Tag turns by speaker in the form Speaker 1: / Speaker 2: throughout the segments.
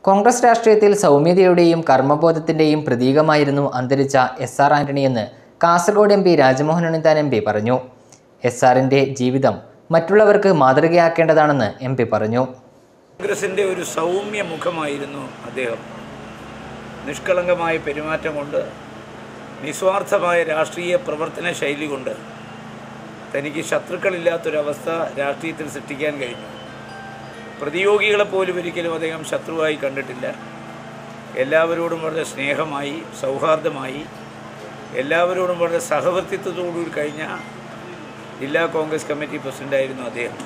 Speaker 1: കോൺഗ്രസ് രാഷ്ട്രീയത്തിൽ സൗമ്യതയുടെയും കർമ്മബോധത്തിന്റെയും പ്രതീകമായിരുന്നു അന്തരിച്ച എസ് ആർ ആന്റണിയെന്ന് Kasaragod M P Rajmohan Unnithan M P പറഞ്ഞു എസ് ആറിന്റെ ജീവിതം മറ്റുള്ളവർക്ക് മാതൃകയാക്കേണ്ടതാണെന്ന് എം പി പറഞ്ഞു
Speaker 2: കോൺഗ്രസിൻ്റെ ഒരു സൗമ്യ മുഖമായിരുന്നു അദ്ദേഹം നിഷ്കളങ്കമായ പെരുമാറ്റം കൊണ്ട് നിസ്വാർത്ഥമായ രാഷ്ട്രീയ പ്രവർത്തന ശൈലി കൊണ്ട് തനിക്ക് ശത്രുക്കളില്ലാത്തൊരവസ്ഥ രാഷ്ട്രീയത്തിൽ സൃഷ്ടിക്കാൻ കഴിഞ്ഞു പ്രതിയോഗികളെ പോലും ഒരിക്കലും അദ്ദേഹം ശത്രുവായി കണ്ടിട്ടില്ല എല്ലാവരോടും വളരെ സ്നേഹമായി സൗഹാർദ്ദമായി എല്ലാവരോടും വളരെ സഹവർത്തിത്വത്തോടുകൂടി കഴിഞ്ഞ ജില്ലാ കോൺഗ്രസ് കമ്മിറ്റി പ്രസിഡൻ്റായിരുന്നു അദ്ദേഹം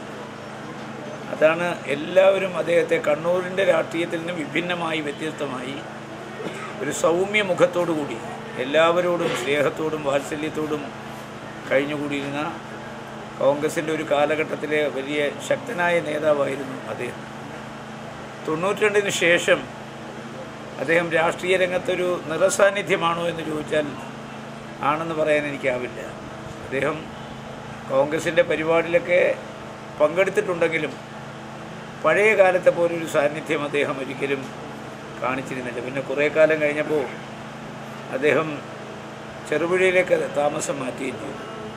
Speaker 2: അതാണ് എല്ലാവരും അദ്ദേഹത്തെ കണ്ണൂരിൻ്റെ രാഷ്ട്രീയത്തിൽ നിന്ന് വിഭിന്നമായി വ്യത്യസ്തമായി ഒരു സൗമ്യ മുഖത്തോടു കൂടി എല്ലാവരോടും സ്നേഹത്തോടും വാത്സല്യത്തോടും കഴിഞ്ഞുകൂടിയിരുന്ന കോൺഗ്രസിൻ്റെ ഒരു കാലഘട്ടത്തിലെ വലിയ ശക്തനായ നേതാവായിരുന്നു അദ്ദേഹം തൊണ്ണൂറ്റിരണ്ടിന് ശേഷം അദ്ദേഹം രാഷ്ട്രീയ രംഗത്തൊരു നിറസാന്നിധ്യമാണോ എന്ന് ചോദിച്ചാൽ ആണെന്ന് പറയാൻ എനിക്കാവില്ല അദ്ദേഹം കോൺഗ്രസിൻ്റെ പരിപാടിയിലൊക്കെ പങ്കെടുത്തിട്ടുണ്ടെങ്കിലും പഴയ കാലത്തെ പോലൊരു സാന്നിധ്യം അദ്ദേഹം ഒരിക്കലും കാണിച്ചിരുന്നില്ല പിന്നെ കുറേ കാലം കഴിഞ്ഞപ്പോൾ അദ്ദേഹം ചെറുപുഴയിലേക്ക് താമസം മാറ്റുകയും ചെയ്തു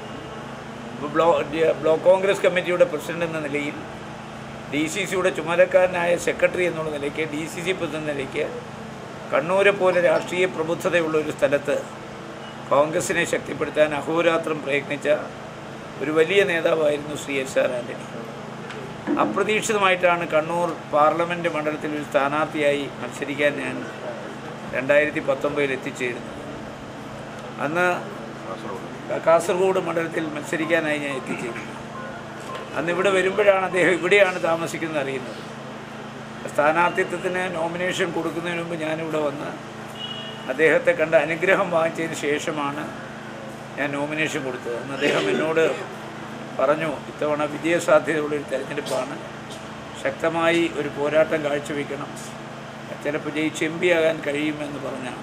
Speaker 2: ഇപ്പോൾ ബ്ലോ ബ്ലോക്ക് കോൺഗ്രസ് കമ്മിറ്റിയുടെ പ്രസിഡന്റ് എന്ന നിലയിൽ ഡി സി സിയുടെ ചുമതലക്കാരനായ സെക്രട്ടറി എന്നുള്ള നിലയ്ക്ക് ഡി സി സി പ്രസിഡന്റ് നിലയ്ക്ക് കണ്ണൂരെ പോലെ രാഷ്ട്രീയ പ്രബുദ്ധതയുള്ള ഒരു സ്ഥലത്ത് കോൺഗ്രസിനെ ശക്തിപ്പെടുത്താൻ അഹോരാത്രം പ്രയത്നിച്ച ഒരു വലിയ നേതാവായിരുന്നു ശ്രീ എസ് ആർ ആൻ്റണി അപ്രതീക്ഷിതമായിട്ടാണ് കണ്ണൂർ പാർലമെൻറ്റ് മണ്ഡലത്തിൽ ഒരു സ്ഥാനാർത്ഥിയായി മത്സരിക്കാൻ ഞാൻ രണ്ടായിരത്തി പത്തൊമ്പതിൽ എത്തിച്ചേരുന്നത് അന്ന് കാസർഗോഡ് മണ്ഡലത്തിൽ മത്സരിക്കാനായി ഞാൻ എത്തിച്ചേരുന്നത് അന്ന് ഇവിടെ വരുമ്പോഴാണ് അദ്ദേഹം ഇവിടെയാണ് താമസിക്കുന്നത് അറിയുന്നത് സ്ഥാനാർത്ഥിത്വത്തിന് നോമിനേഷൻ കൊടുക്കുന്നതിന് മുമ്പ് ഞാനിവിടെ വന്ന് അദ്ദേഹത്തെ കണ്ട് അനുഗ്രഹം വാങ്ങിച്ചതിന് ശേഷമാണ് ഞാൻ നോമിനേഷൻ കൊടുത്തത് അന്ന് അദ്ദേഹം എന്നോട് പറഞ്ഞു ഇത്തവണ വിജയസാധ്യതയുള്ള ഒരു തെരഞ്ഞെടുപ്പാണ് ശക്തമായി ഒരു പോരാട്ടം കാഴ്ചവെക്കണം ചിലപ്പോൾ ജയിച്ച് എം പി ആകാൻ കഴിയുമെന്ന് പറഞ്ഞാണ്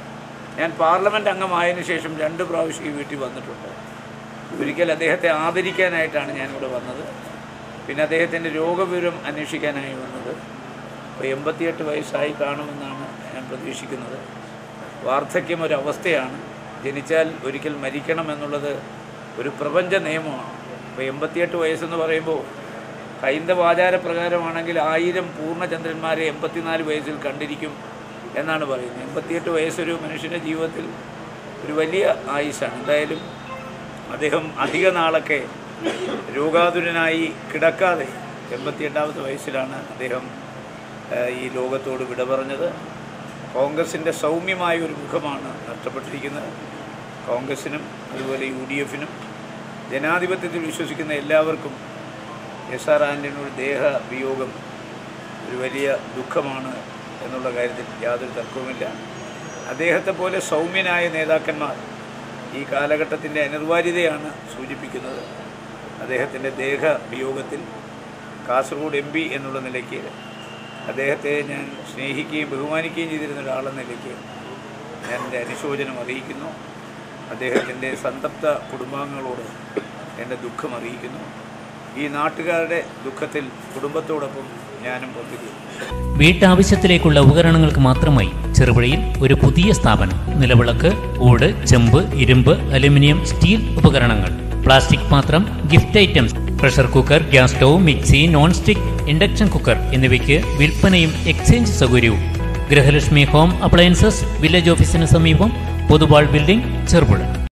Speaker 2: ഞാൻ പാർലമെൻറ്റ് അംഗമായതിനു ശേഷം രണ്ട് പ്രാവശ്യം ഈ വീട്ടിൽ വന്നിട്ടുണ്ട് ഒരിക്കൽ അദ്ദേഹത്തെ ആദരിക്കാനായിട്ടാണ് ഞാനിവിടെ വന്നത് പിന്നെ അദ്ദേഹത്തിൻ്റെ രോഗവിവരം അന്വേഷിക്കാനായി വന്നത് അപ്പോൾ എൺപത്തിയെട്ട് വയസ്സായി കാണുമെന്നാണ് ഞാൻ പ്രതീക്ഷിക്കുന്നത് വാർദ്ധക്യം ഒരു അവസ്ഥയാണ് ജനിച്ചാൽ ഒരിക്കൽ മരിക്കണം എന്നുള്ളത് ഒരു പ്രപഞ്ച നിയമമാണ് അപ്പോൾ എൺപത്തിയെട്ട് വയസ്സെന്ന് പറയുമ്പോൾ ഹൈന്ദവ ആചാരപ്രകാരമാണെങ്കിൽ ആയിരം പൂർണ്ണചന്ദ്രന്മാരെ എൺപത്തിനാല് വയസ്സിൽ കണ്ടിരിക്കും എന്നാണ് പറയുന്നത് എൺപത്തിയെട്ട് വയസ്സൊരു മനുഷ്യൻ്റെ ജീവിതത്തിൽ ഒരു വലിയ ആയുസ്സാണ് എന്തായാലും അദ്ദേഹം അധിക നാളൊക്കെ രോഗാതുരനായി കിടക്കാതെ എൺപത്തിയെട്ടാമത്തെ വയസ്സിലാണ് അദ്ദേഹം ഏഹ്, ഈ ലോകത്തോട് വിട പറഞ്ഞത് കോൺഗ്രസിൻ്റെ സൗമ്യമായ ഒരു മുഖമാണ് നഷ്ടപ്പെട്ടിരിക്കുന്നത് കോൺഗ്രസിനും അതുപോലെ യു ഡി എഫിനും ജനാധിപത്യത്തിൽ വിശ്വസിക്കുന്ന എല്ലാവർക്കും എസ് ആർ ആൻ്റണിയുടെ ദേഹ വിയോഗം ഒരു വലിയ ദുഃഖമാണ് എന്നുള്ള കാര്യത്തിൽ യാതൊരു തർക്കവുമില്ല അദ്ദേഹത്തെ പോലെ സൗമ്യനായ നേതാക്കന്മാർ ഈ കാലഘട്ടത്തിൻ്റെ അനിർവാര്യതയാണ് സൂചിപ്പിക്കുന്നത് അദ്ദേഹത്തിൻ്റെ ദേഹ വിയോഗത്തിൽ കാസർഗോഡ് എം പി എന്നുള്ള നിലയ്ക്ക് അദ്ദേഹത്തെ ഞാൻ സ്നേഹിക്കുകയും ബഹുമാനിക്കുകയും ചെയ്തിരുന്ന ഒരാളെന്ന നിലയ്ക്ക് ഞാൻ എൻ്റെ അനുശോചനം അറിയിക്കുന്നു അദ്ദേഹത്തിൻ്റെ സന്തപ്ത കുടുംബാംഗങ്ങളോട് എൻ്റെ ദുഃഖം അറിയിക്കുന്നു ഈ നാട്ടുകാരുടെ ദുഃഖത്തിൽ കുടുംബത്തോടൊപ്പം ഞാനും പങ്കുചേരുന്നു
Speaker 3: വീട്ടാവശ്യത്തിലേക്കുള്ള ഉപകരണങ്ങൾക്ക് മാത്രമായി ചെറുപുഴയിൽ ഒരു പുതിയ സ്ഥാപനം നിലവിളക്ക് ഓട് ചെമ്പ് ഇരുമ്പ് അലുമിനിയം സ്റ്റീൽ ഉപകരണങ്ങൾ പ്ലാസ്റ്റിക് പാത്രം gift items pressure cooker gas stove mixie non stick induction cooker എന്നിവയ്ക്ക് വിൽപ്പനയും എക്സ്ചേഞ്ച് സൗകര്യവും ഗൃഹലക്ഷ്മി ഹോം അപ്ലയൻസസ് വില്ലേജ് ഓഫീസിന് സമീപം പൊതുവാൾ ബിൽഡിംഗ് ചെറുപുഴ